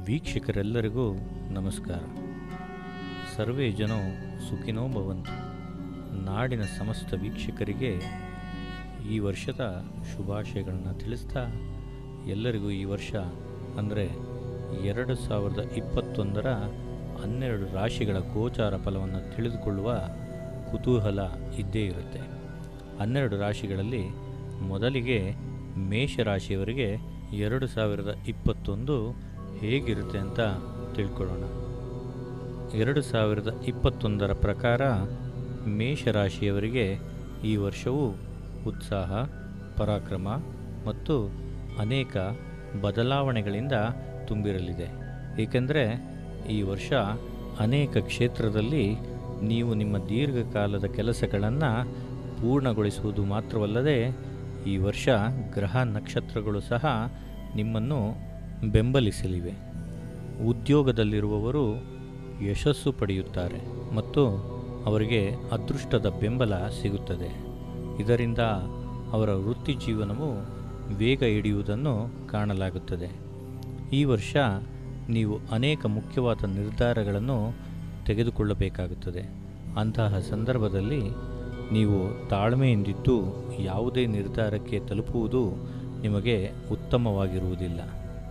ವೀಕ್ಷಕರೆಲ್ಲರಿಗೂ ನಮಸ್ಕಾರ ಸರ್ವೇ ಜನೋ ಸುಖಿನೋ ಭವಂತು ನಾಡಿನ ಸಮಸ್ತ ವೀಕ್ಷಕರಿಗೆ ಈ ವರ್ಷದ ಶುಭಾಶಯಗಳನ್ನು ತಿಳಿಸ್ತಾ ಎಲ್ಲರಿಗೂ ಈ ವರ್ಷ ಅಂದರೆ ಎರಡು ಸಾವಿರದ ಇಪ್ಪತ್ತೊಂದರ ಹನ್ನೆರಡು ರಾಶಿಗಳ ಗೋಚಾರ ಫಲವನ್ನು ತಿಳಿದುಕೊಳ್ಳುವ ಕುತೂಹಲ ಇದ್ದೇ ಇರುತ್ತೆ ಹನ್ನೆರಡು ರಾಶಿಗಳಲ್ಲಿ ಮೊದಲಿಗೆ ಮೇಷರಾಶಿಯವರಿಗೆ ಎರಡು ಸಾವಿರದ ಇಪ್ಪತ್ತೊಂದು ಹೇಗಿರುತ್ತೆ ಅಂತ ತಿಳ್ಕೊಳ್ಳೋಣ ಎರಡು ಸಾವಿರದ ಇಪ್ಪತ್ತೊಂದರ ಪ್ರಕಾರ ಮೇಷರಾಶಿಯವರಿಗೆ ಈ ವರ್ಷವು ಉತ್ಸಾಹ ಪರಾಕ್ರಮ ಮತ್ತು ಅನೇಕ ಬದಲಾವಣೆಗಳಿಂದ ತುಂಬಿರಲಿದೆ ಏಕೆಂದರೆ ಈ ವರ್ಷ ಅನೇಕ ಕ್ಷೇತ್ರದಲ್ಲಿ ನೀವು ನಿಮ್ಮ ದೀರ್ಘಕಾಲದ ಕೆಲಸಗಳನ್ನು ಪೂರ್ಣಗೊಳಿಸುವುದು ಮಾತ್ರವಲ್ಲದೆ ಈ ವರ್ಷ ಗ್ರಹ ನಕ್ಷತ್ರಗಳು ಸಹ ನಿಮ್ಮನ್ನು ಬೆಂಬಲಿಸಲಿವೆ ಉದ್ಯೋಗದಲ್ಲಿರುವವರು ಯಶಸ್ಸು ಪಡೆಯುತ್ತಾರೆ ಮತ್ತು ಅವರಿಗೆ ಅದೃಷ್ಟದ ಬೆಂಬಲ ಸಿಗುತ್ತದೆ ಇದರಿಂದ ಅವರ ವೃತ್ತಿ ಜೀವನವು ವೇಗ ಹಿಡಿಯುವುದನ್ನು ಕಾಣಲಾಗುತ್ತದೆ ಈ ವರ್ಷ ನೀವು ಅನೇಕ ಮುಖ್ಯವಾದ ನಿರ್ಧಾರಗಳನ್ನು ತೆಗೆದುಕೊಳ್ಳಬೇಕಾಗುತ್ತದೆ ಅಂತಹ ಸಂದರ್ಭದಲ್ಲಿ ನೀವು ತಾಳ್ಮೆಯಿಂದಿದ್ದು ಯಾವುದೇ ನಿರ್ಧಾರಕ್ಕೆ ತಲುಪುವುದು ನಿಮಗೆ ಉತ್ತಮವಾಗಿರುವುದಿಲ್ಲ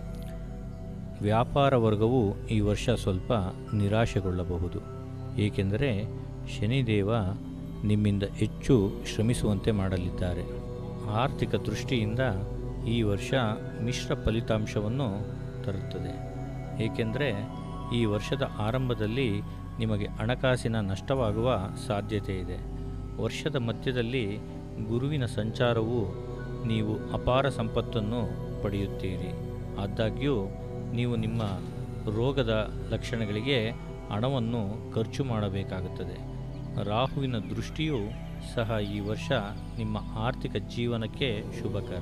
ವ್ಯಾಪಾರ ವರ್ಗವು ಈ ವರ್ಷ ಸ್ವಲ್ಪ ನಿರಾಶೆಗೊಳ್ಳಬಹುದು ಏಕೆಂದರೆ ಶನಿದೇವ ನಿಮ್ಮಿಂದ ಹೆಚ್ಚು ಶ್ರಮಿಸುವಂತೆ ಮಾಡಲಿದ್ದಾರೆ ಆರ್ಥಿಕ ದೃಷ್ಟಿಯಿಂದ ಈ ವರ್ಷ ಮಿಶ್ರ ಫಲಿತಾಂಶವನ್ನು ತರುತ್ತದೆ ಏಕೆಂದರೆ ಈ ವರ್ಷದ ಆರಂಭದಲ್ಲಿ ನಿಮಗೆ ಹಣಕಾಸಿನ ನಷ್ಟವಾಗುವ ಸಾಧ್ಯತೆ ಇದೆ ವರ್ಷದ ಮಧ್ಯದಲ್ಲಿ ಗುರುವಿನ ಸಂಚಾರವು ನೀವು ಅಪಾರ ಸಂಪತ್ತನ್ನು ಪಡೆಯುತ್ತೀರಿ ಆದಾಗ್ಯೂ ನೀವು ನಿಮ್ಮ ರೋಗದ ಲಕ್ಷಣಗಳಿಗೆ ಹಣವನ್ನು ಖರ್ಚು ಮಾಡಬೇಕಾಗುತ್ತದೆ ರಾಹುವಿನ ದೃಷ್ಟಿಯು ಸಹ ಈ ವರ್ಷ ನಿಮ್ಮ ಆರ್ಥಿಕ ಜೀವನಕ್ಕೆ ಶುಭಕರ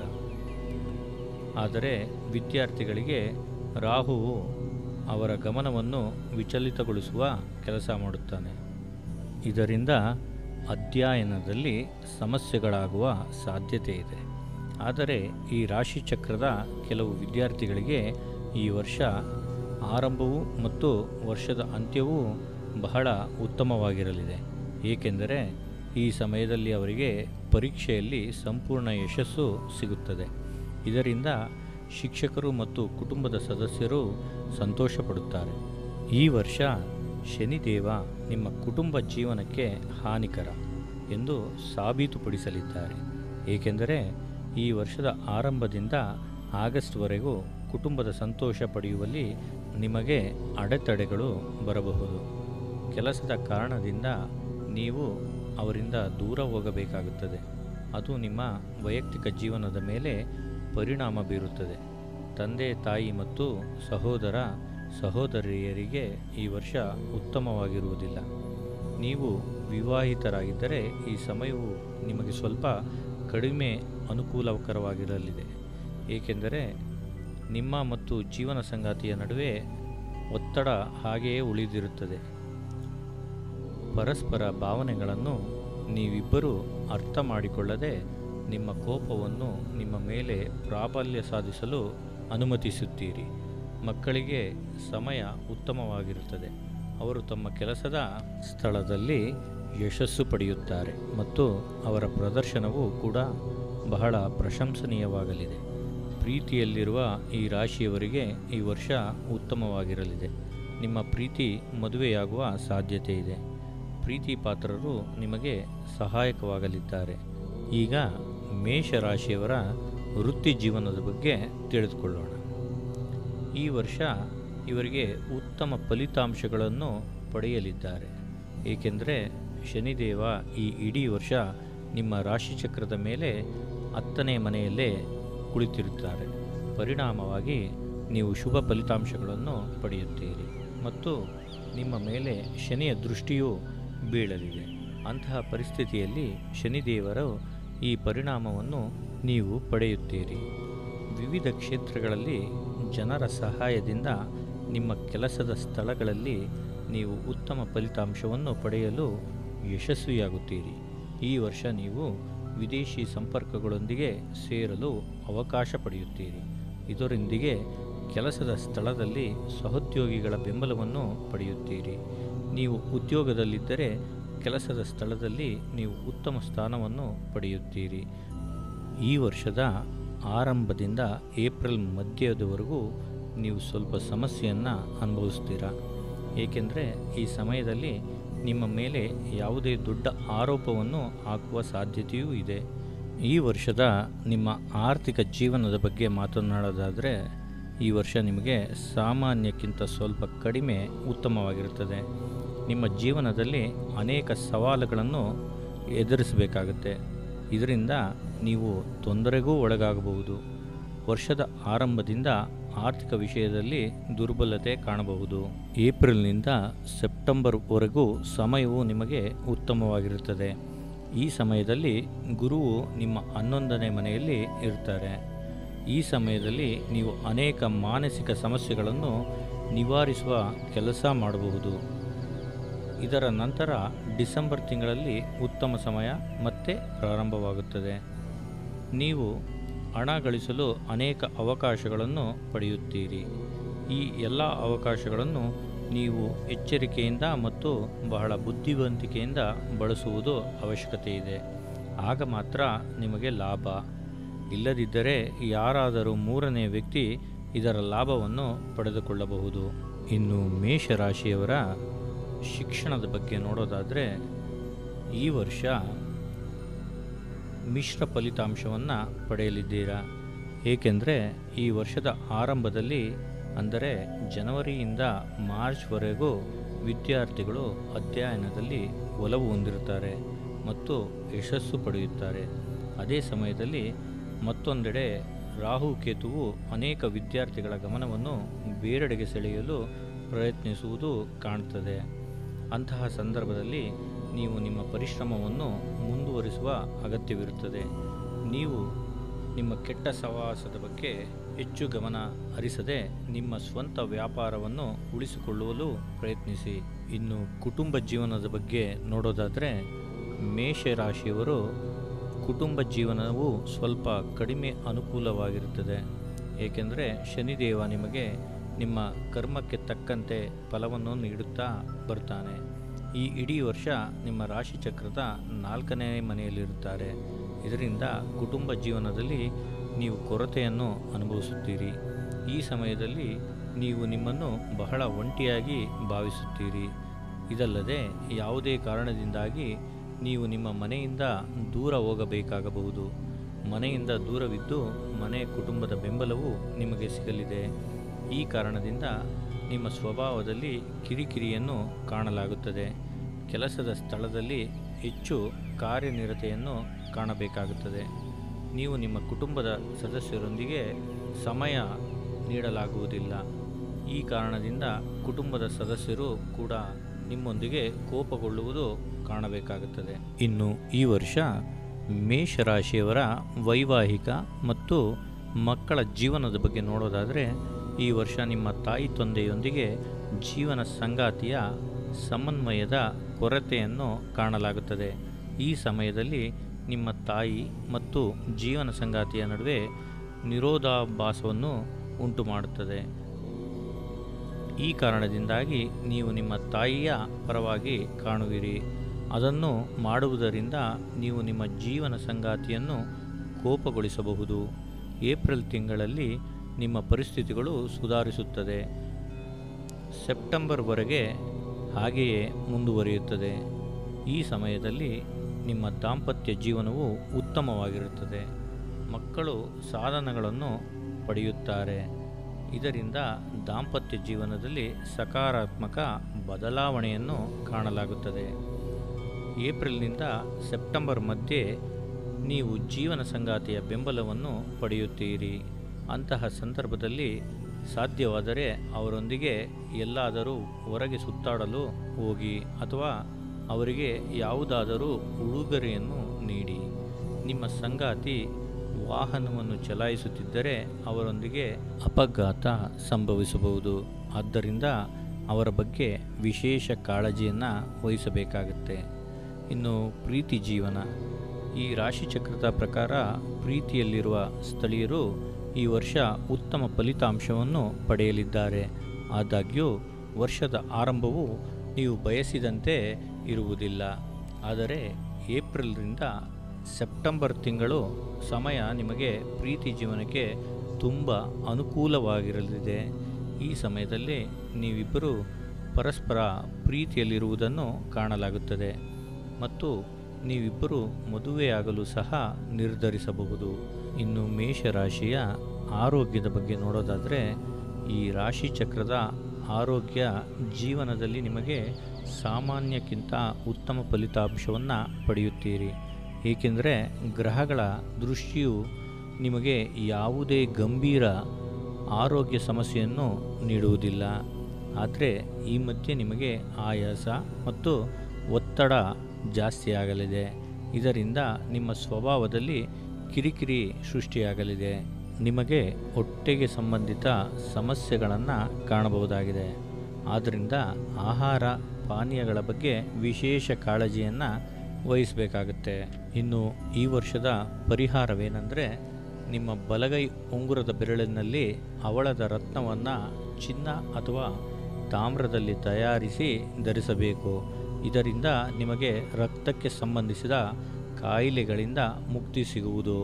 ಆದರೆ ವಿದ್ಯಾರ್ಥಿಗಳಿಗೆ ರಾಹುವು ಅವರ ಗಮನವನ್ನು ವಿಚಲಿತಗೊಳಿಸುವ ಕೆಲಸ ಮಾಡುತ್ತಾನೆ ಇದರಿಂದ ಅಧ್ಯಯನದಲ್ಲಿ ಸಮಸ್ಯೆಗಳಾಗುವ ಸಾಧ್ಯತೆ ಇದೆ ಆದರೆ ಈ ರಾಶಿಚಕ್ರದ ಕೆಲವು ವಿದ್ಯಾರ್ಥಿಗಳಿಗೆ ಈ ವರ್ಷ ಆರಂಭವು ಮತ್ತು ವರ್ಷದ ಅಂತ್ಯವೂ ಬಹಳ ಉತ್ತಮವಾಗಿರಲಿದೆ ಏಕೆಂದರೆ ಈ ಸಮಯದಲ್ಲಿ ಅವರಿಗೆ ಪರೀಕ್ಷೆಯಲ್ಲಿ ಸಂಪೂರ್ಣ ಯಶಸ್ಸು ಸಿಗುತ್ತದೆ ಇದರಿಂದ ಶಿಕ್ಷಕರು ಮತ್ತು ಕುಟುಂಬದ ಸದಸ್ಯರು ಸಂತೋಷಪಡುತ್ತಾರೆ ಈ ವರ್ಷ ಶನಿದೇವ ನಿಮ್ಮ ಕುಟುಂಬ ಜೀವನಕ್ಕೆ ಹಾನಿಕರ ಎಂದು ಸಾಬೀತುಪಡಿಸಲಿದ್ದಾರೆ ಏಕೆಂದರೆ ಈ ವರ್ಷದ ಆರಂಭದಿಂದ ಆಗಸ್ಟ್ವರೆಗೂ ಕುಟುಂಬದ ಸಂತೋಷ ಪಡೆಯುವಲ್ಲಿ ನಿಮಗೆ ಅಡೆತಡೆಗಳು ಬರಬಹುದು ಕೆಲಸದ ಕಾರಣದಿಂದ ನೀವು ಅವರಿಂದ ದೂರ ಹೋಗಬೇಕಾಗುತ್ತದೆ ಅದು ನಿಮ್ಮ ವೈಯಕ್ತಿಕ ಜೀವನದ ಮೇಲೆ ಪರಿಣಾಮ ಬೀರುತ್ತದೆ ತಂದೆ ತಾಯಿ ಮತ್ತು ಸಹೋದರ ಸಹೋದರಿಯರಿಗೆ ಈ ವರ್ಷ ಉತ್ತಮವಾಗಿರುವುದಿಲ್ಲ ನೀವು ವಿವಾಹಿತರಾಗಿದ್ದರೆ ಈ ಸಮಯವು ನಿಮಗೆ ಸ್ವಲ್ಪ ಕಡಿಮೆ ಅನುಕೂಲಕರವಾಗಿರಲಿದೆ ಏಕೆಂದರೆ ನಿಮ್ಮ ಮತ್ತು ಜೀವನ ಸಂಗಾತಿಯ ನಡುವೆ ಒತ್ತಡ ಹಾಗೆಯೇ ಉಳಿದಿರುತ್ತದೆ ಪರಸ್ಪರ ಭಾವನೆಗಳನ್ನು ನೀವಿಬ್ಬರೂ ಅರ್ಥ ಮಾಡಿಕೊಳ್ಳದೆ ನಿಮ್ಮ ಕೋಪವನ್ನು ನಿಮ್ಮ ಮೇಲೆ ಪ್ರಾಬಲ್ಯ ಸಾಧಿಸಲು ಅನುಮತಿಸುತ್ತೀರಿ ಮಕ್ಕಳಿಗೆ ಸಮಯ ಉತ್ತಮವಾಗಿರುತ್ತದೆ ಅವರು ತಮ್ಮ ಕೆಲಸದ ಸ್ಥಳದಲ್ಲಿ ಯಶಸ್ಸು ಪಡೆಯುತ್ತಾರೆ ಮತ್ತು ಅವರ ಪ್ರದರ್ಶನವೂ ಕೂಡ ಬಹಳ ಪ್ರಶಂಸನೀಯವಾಗಲಿದೆ ಪ್ರೀತಿಯಲ್ಲಿರುವ ಈ ರಾಶಿಯವರಿಗೆ ಈ ವರ್ಷ ಉತ್ತಮವಾಗಿರಲಿದೆ ನಿಮ್ಮ ಪ್ರೀತಿ ಮದುವೆಯಾಗುವ ಸಾಧ್ಯತೆ ಇದೆ ಪ್ರೀತಿ ಪಾತ್ರರು ನಿಮಗೆ ಸಹಾಯಕವಾಗಲಿದ್ದಾರೆ ಈಗ ಮೇಷರಾಶಿಯವರ ವೃತ್ತಿ ಜೀವನದ ಬಗ್ಗೆ ತಿಳಿದುಕೊಳ್ಳೋಣ ಈ ವರ್ಷ ಇವರಿಗೆ ಉತ್ತಮ ಫಲಿತಾಂಶಗಳನ್ನು ಪಡೆಯಲಿದ್ದಾರೆ ಏಕೆಂದರೆ ಶನಿದೇವ ಈ ಇಡೀ ವರ್ಷ ನಿಮ್ಮ ರಾಶಿಚಕ್ರದ ಮೇಲೆ ಹತ್ತನೇ ಮನೆಯಲ್ಲೇ ಕುಳಿತಿರುತ್ತಾರೆ ಪರಿಣಾಮವಾಗಿ ನೀವು ಶುಭ ಫಲಿತಾಂಶಗಳನ್ನು ಪಡೆಯುತ್ತೀರಿ ಮತ್ತು ನಿಮ್ಮ ಮೇಲೆ ಶನಿಯ ದೃಷ್ಟಿಯೂ ಬೀಳಲಿದೆ ಅಂತಹ ಪರಿಸ್ಥಿತಿಯಲ್ಲಿ ಶನಿದೇವರು ಈ ಪರಿಣಾಮವನ್ನು ನೀವು ಪಡೆಯುತ್ತೀರಿ ವಿವಿಧ ಕ್ಷೇತ್ರಗಳಲ್ಲಿ ಜನರ ಸಹಾಯದಿಂದ ನಿಮ್ಮ ಕೆಲಸದ ಸ್ಥಳಗಳಲ್ಲಿ ನೀವು ಉತ್ತಮ ಫಲಿತಾಂಶವನ್ನು ಪಡೆಯಲು ಯಶಸ್ವಿಯಾಗುತ್ತೀರಿ ಈ ವರ್ಷ ನೀವು ವಿದೇಶಿ ಸಂಪರ್ಕಗಳೊಂದಿಗೆ ಸೇರಲು ಅವಕಾಶ ಪಡೆಯುತ್ತೀರಿ ಇದರೊಂದಿಗೆ ಕೆಲಸದ ಸ್ಥಳದಲ್ಲಿ ಸಹೋದ್ಯೋಗಿಗಳ ಬೆಂಬಲವನ್ನು ಪಡೆಯುತ್ತೀರಿ ನೀವು ಉದ್ಯೋಗದಲ್ಲಿದ್ದರೆ ಕೆಲಸದ ಸ್ಥಳದಲ್ಲಿ ನೀವು ಉತ್ತಮ ಸ್ಥಾನವನ್ನು ಪಡೆಯುತ್ತೀರಿ ಈ ವರ್ಷದ ಆರಂಭದಿಂದ ಏಪ್ರಿಲ್ ಮಧ್ಯದವರೆಗೂ ನೀವು ಸ್ವಲ್ಪ ಸಮಸ್ಯೆಯನ್ನು ಅನುಭವಿಸ್ತೀರಾ ಏಕೆಂದರೆ ಈ ಸಮಯದಲ್ಲಿ ನಿಮ್ಮ ಮೇಲೆ ಯಾವುದೇ ದೊಡ್ಡ ಆರೋಪವನ್ನು ಹಾಕುವ ಸಾಧ್ಯತೆಯೂ ಇದೆ ಈ ವರ್ಷದ ನಿಮ್ಮ ಆರ್ಥಿಕ ಜೀವನದ ಬಗ್ಗೆ ಮಾತನಾಡೋದಾದರೆ ಈ ವರ್ಷ ನಿಮಗೆ ಸಾಮಾನ್ಯಕ್ಕಿಂತ ಸ್ವಲ್ಪ ಕಡಿಮೆ ಉತ್ತಮವಾಗಿರುತ್ತದೆ ನಿಮ್ಮ ಜೀವನದಲ್ಲಿ ಅನೇಕ ಸವಾಲುಗಳನ್ನು ಎದುರಿಸಬೇಕಾಗುತ್ತೆ ಇದರಿಂದ ನೀವು ತೊಂದರೆಗೂ ಒಳಗಾಗಬಹುದು ವರ್ಷದ ಆರಂಭದಿಂದ ಆರ್ಥಿಕ ವಿಷಯದಲ್ಲಿ ದುರ್ಬಲತೆ ಕಾಣಬಹುದು ಏಪ್ರಿಲ್ನಿಂದ ಸೆಪ್ಟೆಂಬರ್ವರೆಗೂ ಸಮಯವು ನಿಮಗೆ ಉತ್ತಮವಾಗಿರುತ್ತದೆ ಈ ಸಮಯದಲ್ಲಿ ಗುರುವು ನಿಮ್ಮ ಹನ್ನೊಂದನೇ ಮನೆಯಲ್ಲಿ ಇರ್ತಾರೆ ಈ ಸಮಯದಲ್ಲಿ ನೀವು ಅನೇಕ ಮಾನಸಿಕ ಸಮಸ್ಯೆಗಳನ್ನು ನಿವಾರಿಸುವ ಕೆಲಸ ಮಾಡಬಹುದು ಇದರ ನಂತರ ಡಿಸೆಂಬರ್ ತಿಂಗಳಲ್ಲಿ ಉತ್ತಮ ಸಮಯ ಮತ್ತೆ ಪ್ರಾರಂಭವಾಗುತ್ತದೆ ನೀವು ಹಣ ಗಳಿಸಲು ಅನೇಕ ಅವಕಾಶಗಳನ್ನು ಪಡೆಯುತ್ತೀರಿ ಈ ಎಲ್ಲ ಅವಕಾಶಗಳನ್ನು ನೀವು ಎಚ್ಚರಿಕೆಯಿಂದ ಮತ್ತು ಬಹಳ ಬುದ್ಧಿವಂತಿಕೆಯಿಂದ ಬಳಸುವುದು ಅವಶ್ಯಕತೆ ಇದೆ ಆಗ ಮಾತ್ರ ನಿಮಗೆ ಲಾಭ ಇಲ್ಲದಿದ್ದರೆ ಯಾರಾದರೂ ಮೂರನೇ ವ್ಯಕ್ತಿ ಇದರ ಲಾಭವನ್ನು ಪಡೆದುಕೊಳ್ಳಬಹುದು ಇನ್ನು ಮೇಷರಾಶಿಯವರ ಶಿಕ್ಷಣದ ಬಗ್ಗೆ ನೋಡೋದಾದರೆ ಈ ವರ್ಷ ಮಿಶ್ರ ಫಲಿತಾಂಶವನ್ನು ಪಡೆಯಲಿದ್ದೀರಾ ಏಕೆಂದರೆ ಈ ವರ್ಷದ ಆರಂಭದಲ್ಲಿ ಅಂದರೆ ಜನವರಿಯಿಂದ ಮಾರ್ಚ್ವರೆಗೂ ವಿದ್ಯಾರ್ಥಿಗಳು ಅಧ್ಯಯನದಲ್ಲಿ ಒಲವು ಹೊಂದಿರುತ್ತಾರೆ ಮತ್ತು ಯಶಸ್ಸು ಪಡೆಯುತ್ತಾರೆ ಅದೇ ಸಮಯದಲ್ಲಿ ಮತ್ತೊಂದೆಡೆ ರಾಹು ಕೇತುವು ಅನೇಕ ವಿದ್ಯಾರ್ಥಿಗಳ ಗಮನವನ್ನು ಬೇರೆಡೆಗೆ ಸೆಳೆಯಲು ಪ್ರಯತ್ನಿಸುವುದು ಕಾಣುತ್ತದೆ ಅಂತಹ ಸಂದರ್ಭದಲ್ಲಿ ನೀವು ನಿಮ್ಮ ಪರಿಶ್ರಮವನ್ನು ಮುಂದುವರಿಸುವ ಅಗತ್ಯವಿರುತ್ತದೆ ನೀವು ನಿಮ್ಮ ಕೆಟ್ಟ ಸಹವಾಸದ ಬಗ್ಗೆ ಹೆಚ್ಚು ಗಮನ ಹರಿಸದೆ ನಿಮ್ಮ ಸ್ವಂತ ವ್ಯಾಪಾರವನ್ನು ಉಳಿಸಿಕೊಳ್ಳಲು ಪ್ರಯತ್ನಿಸಿ ಇನ್ನು ಕುಟುಂಬ ಜೀವನದ ಬಗ್ಗೆ ನೋಡೋದಾದರೆ ಮೇಷರಾಶಿಯವರು ಕುಟುಂಬ ಜೀವನವು ಸ್ವಲ್ಪ ಕಡಿಮೆ ಅನುಕೂಲವಾಗಿರುತ್ತದೆ ಏಕೆಂದರೆ ಶನಿದೇವ ನಿಮಗೆ ನಿಮ್ಮ ಕರ್ಮಕ್ಕೆ ತಕ್ಕಂತೆ ಫಲವನ್ನು ನೀಡುತ್ತಾ ಬರ್ತಾನೆ ಈ ಇಡೀ ವರ್ಷ ನಿಮ್ಮ ರಾಶಿಚಕ್ರದ ನಾಲ್ಕನೇ ಮನೆಯಲ್ಲಿರುತ್ತಾರೆ ಇದರಿಂದ ಕುಟುಂಬ ಜೀವನದಲ್ಲಿ ನೀವು ಕೊರತೆಯನ್ನು ಅನುಭವಿಸುತ್ತೀರಿ ಈ ಸಮಯದಲ್ಲಿ ನೀವು ನಿಮ್ಮನ್ನು ಬಹಳ ಒಂಟಿಯಾಗಿ ಭಾವಿಸುತ್ತೀರಿ ಇದಲ್ಲದೆ ಯಾವುದೇ ಕಾರಣದಿಂದಾಗಿ ನೀವು ನಿಮ್ಮ ಮನೆಯಿಂದ ದೂರ ಹೋಗಬೇಕಾಗಬಹುದು ಮನೆಯಿಂದ ದೂರವಿದ್ದು ಮನೆ ಕುಟುಂಬದ ಬೆಂಬಲವು ನಿಮಗೆ ಸಿಗಲಿದೆ ಈ ಕಾರಣದಿಂದ ನಿಮ್ಮ ಸ್ವಭಾವದಲ್ಲಿ ಕಿರಿಕಿರಿಯನ್ನು ಕಾಣಲಾಗುತ್ತದೆ ಕೆಲಸದ ಸ್ಥಳದಲ್ಲಿ ಹೆಚ್ಚು ಕಾರ್ಯನಿರತೆಯನ್ನು ಕಾಣಬೇಕಾಗುತ್ತದೆ ನೀವು ನಿಮ್ಮ ಕುಟುಂಬದ ಸದಸ್ಯರೊಂದಿಗೆ ಸಮಯ ನೀಡಲಾಗುವುದಿಲ್ಲ ಈ ಕಾರಣದಿಂದ ಕುಟುಂಬದ ಸದಸ್ಯರು ಕೂಡ ನಿಮ್ಮೊಂದಿಗೆ ಕೋಪಗೊಳ್ಳುವುದು ಕಾಣಬೇಕಾಗುತ್ತದೆ ಇನ್ನು ಈ ವರ್ಷ ಮೇಷರಾಶಿಯವರ ವೈವಾಹಿಕ ಮತ್ತು ಮಕ್ಕಳ ಜೀವನದ ಬಗ್ಗೆ ನೋಡೋದಾದರೆ ಈ ವರ್ಷ ನಿಮ್ಮ ತಾಯಿ ತಂದೆಯೊಂದಿಗೆ ಜೀವನ ಸಂಗಾತಿಯ ಸಮನ್ವಯದ ಕೊರತೆಯನ್ನು ಕಾಣಲಾಗುತ್ತದೆ ಈ ಸಮಯದಲ್ಲಿ ನಿಮ್ಮ ತಾಯಿ ಮತ್ತು ಜೀವನ ಸಂಗಾತಿಯ ನಡುವೆ ನಿರೋಧಾಭಾಸವನ್ನು ಉಂಟು ಮಾಡುತ್ತದೆ ಈ ಕಾರಣದಿಂದಾಗಿ ನೀವು ನಿಮ್ಮ ತಾಯಿಯ ಪರವಾಗಿ ಕಾಣುವಿರಿ ಅದನ್ನು ಮಾಡುವುದರಿಂದ ನೀವು ನಿಮ್ಮ ಜೀವನ ಸಂಗಾತಿಯನ್ನು ಕೋಪಗೊಳಿಸಬಹುದು ಏಪ್ರಿಲ್ ತಿಂಗಳಲ್ಲಿ ನಿಮ್ಮ ಪರಿಸ್ಥಿತಿಗಳು ಸುಧಾರಿಸುತ್ತದೆ ಸೆಪ್ಟೆಂಬರ್ವರೆಗೆ ಹಾಗೆಯೇ ಮುಂದುವರಿಯುತ್ತದೆ ಈ ಸಮಯದಲ್ಲಿ ನಿಮ್ಮ ದಾಂಪತ್ಯ ಜೀವನವು ಉತ್ತಮವಾಗಿರುತ್ತದೆ ಮಕ್ಕಳು ಸಾಧನಗಳನ್ನು ಪಡೆಯುತ್ತಾರೆ ಇದರಿಂದ ದಾಂಪತ್ಯ ಜೀವನದಲ್ಲಿ ಸಕಾರಾತ್ಮಕ ಬದಲಾವಣೆಯನ್ನು ಕಾಣಲಾಗುತ್ತದೆ ಏಪ್ರಿಲ್ನಿಂದ ಸೆಪ್ಟೆಂಬರ್ ಮಧ್ಯೆ ನೀವು ಜೀವನ ಸಂಗಾತಿಯ ಬೆಂಬಲವನ್ನು ಪಡೆಯುತ್ತೀರಿ ಅಂತಹ ಸಂದರ್ಭದಲ್ಲಿ ಸಾಧ್ಯವಾದರೆ ಅವರೊಂದಿಗೆ ಎಲ್ಲಾದರೂ ಹೊರಗೆ ಸುತ್ತಾಡಲು ಹೋಗಿ ಅಥವಾ ಅವರಿಗೆ ಯಾವುದಾದರೂ ಉಡುಗೊರೆಯನ್ನು ನೀಡಿ ನಿಮ್ಮ ಸಂಗಾತಿ ವಾಹನವನ್ನು ಚಲಾಯಿಸುತ್ತಿದ್ದರೆ ಅವರೊಂದಿಗೆ ಅಪಘಾತ ಸಂಭವಿಸಬಹುದು ಆದ್ದರಿಂದ ಅವರ ಬಗ್ಗೆ ವಿಶೇಷ ಕಾಳಜಿಯನ್ನು ವಹಿಸಬೇಕಾಗುತ್ತೆ ಇನ್ನು ಪ್ರೀತಿ ಜೀವನ ಈ ರಾಶಿಚಕ್ರದ ಪ್ರಕಾರ ಪ್ರೀತಿಯಲ್ಲಿರುವ ಸ್ಥಳೀಯರು ಈ ವರ್ಷ ಉತ್ತಮ ಫಲಿತಾಂಶವನ್ನು ಪಡೆಯಲಿದ್ದಾರೆ ಆದಾಗ್ಯೂ ವರ್ಷದ ಆರಂಭವು ನೀವು ಬಯಸಿದಂತೆ ಇರುವುದಿಲ್ಲ ಆದರೆ ಏಪ್ರಿಲ್ರಿಂದ ಸೆಪ್ಟೆಂಬರ್ ತಿಂಗಳು ಸಮಯ ನಿಮಗೆ ಪ್ರೀತಿ ಜೀವನಕ್ಕೆ ತುಂಬ ಅನುಕೂಲವಾಗಿರಲಿದೆ ಈ ಸಮಯದಲ್ಲಿ ನೀವಿಬ್ಬರು ಪರಸ್ಪರ ಪ್ರೀತಿಯಲ್ಲಿರುವುದನ್ನು ಕಾಣಲಾಗುತ್ತದೆ ಮತ್ತು ನೀವಿಬ್ಬರು ಮದುವೆಯಾಗಲು ಸಹ ನಿರ್ಧರಿಸಬಹುದು ಇನ್ನು ಮೇಷರಾಶಿಯ ಆರೋಗ್ಯದ ಬಗ್ಗೆ ನೋಡೋದಾದರೆ ಈ ರಾಶಿ ಚಕ್ರದ ಆರೋಗ್ಯ ಜೀವನದಲ್ಲಿ ನಿಮಗೆ ಸಾಮಾನ್ಯಕ್ಕಿಂತ ಉತ್ತಮ ಫಲಿತಾಂಶವನ್ನು ಪಡೆಯುತ್ತೀರಿ ಏಕೆಂದರೆ ಗ್ರಹಗಳ ದೃಷ್ಟಿಯು ನಿಮಗೆ ಯಾವುದೇ ಗಂಭೀರ ಆರೋಗ್ಯ ಸಮಸ್ಯೆಯನ್ನು ನೀಡುವುದಿಲ್ಲ ಆದರೆ ಈ ಮಧ್ಯೆ ನಿಮಗೆ ಆಯಾಸ ಮತ್ತು ಒತ್ತಡ ಜಾಸ್ತಿಯಾಗಲಿದೆ ಇದರಿಂದ ನಿಮ್ಮ ಸ್ವಭಾವದಲ್ಲಿ ಕಿರಿಕಿರಿ ಸೃಷ್ಟಿಯಾಗಲಿದೆ ನಿಮಗೆ ಹೊಟ್ಟೆಗೆ ಸಂಬಂಧಿತ ಸಮಸ್ಯೆಗಳನ್ನು ಕಾಣಬಹುದಾಗಿದೆ ಆದ್ದರಿಂದ ಆಹಾರ ಪಾನೀಯಗಳ ಬಗ್ಗೆ ವಿಶೇಷ ಕಾಳಜಿಯನ್ನು ವಹಿಸಬೇಕಾಗುತ್ತೆ ಇನ್ನು ಈ ವರ್ಷದ ಪರಿಹಾರವೇನೆಂದರೆ ನಿಮ್ಮ ಬಲಗೈ ಉಂಗುರದ ಬೆರಳಿನಲ್ಲಿ ಹವಳದ ರತ್ನವನ್ನು ಚಿನ್ನ ಅಥವಾ ತಾಮ್ರದಲ್ಲಿ ತಯಾರಿಸಿ ಧರಿಸಬೇಕು ಇದರಿಂದ ನಿಮಗೆ ರಕ್ತಕ್ಕೆ ಸಂಬಂಧಿಸಿದ ಕಾಯಿಲೆಗಳಿಂದ ಮುಕ್ತಿ ಸಿಗುವುದು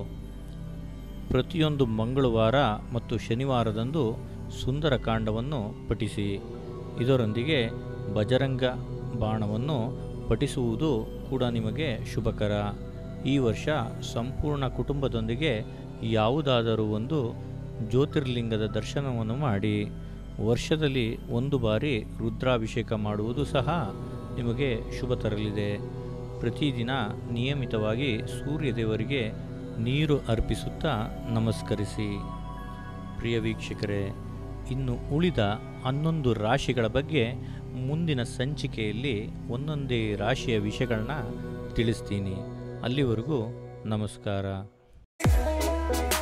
ಪ್ರತಿಯೊಂದು ಮಂಗಳವಾರ ಮತ್ತು ಶನಿವಾರದಂದು ಸುಂದರ ಕಾಂಡವನ್ನು ಪಠಿಸಿ ಇದರೊಂದಿಗೆ ಬಜರಂಗ ಬಾಣವನ್ನು ಪಠಿಸುವುದು ಕೂಡ ನಿಮಗೆ ಶುಭಕರ ಈ ವರ್ಷ ಸಂಪೂರ್ಣ ಕುಟುಂಬದೊಂದಿಗೆ ಯಾವುದಾದರೂ ಒಂದು ಜ್ಯೋತಿರ್ಲಿಂಗದ ದರ್ಶನವನ್ನು ಮಾಡಿ ವರ್ಷದಲ್ಲಿ ಒಂದು ಬಾರಿ ರುದ್ರಾಭಿಷೇಕ ಮಾಡುವುದು ಸಹ ನಿಮಗೆ ಶುಭ ತರಲಿದೆ ಪ್ರತಿದಿನ ನಿಯಮಿತವಾಗಿ ಸೂರ್ಯದೇವರಿಗೆ ನೀರು ಅರ್ಪಿಸುತ್ತಾ ನಮಸ್ಕರಿಸಿ ಪ್ರಿಯ ವೀಕ್ಷಕರೇ ಇನ್ನು ಉಳಿದ ಹನ್ನೊಂದು ರಾಶಿಗಳ ಬಗ್ಗೆ ಮುಂದಿನ ಸಂಚಿಕೆಯಲ್ಲಿ ಒಂದೊಂದೇ ರಾಶಿಯ ವಿಷಯಗಳನ್ನ ತಿಳಿಸ್ತೀನಿ ಅಲ್ಲಿವರೆಗೂ ನಮಸ್ಕಾರ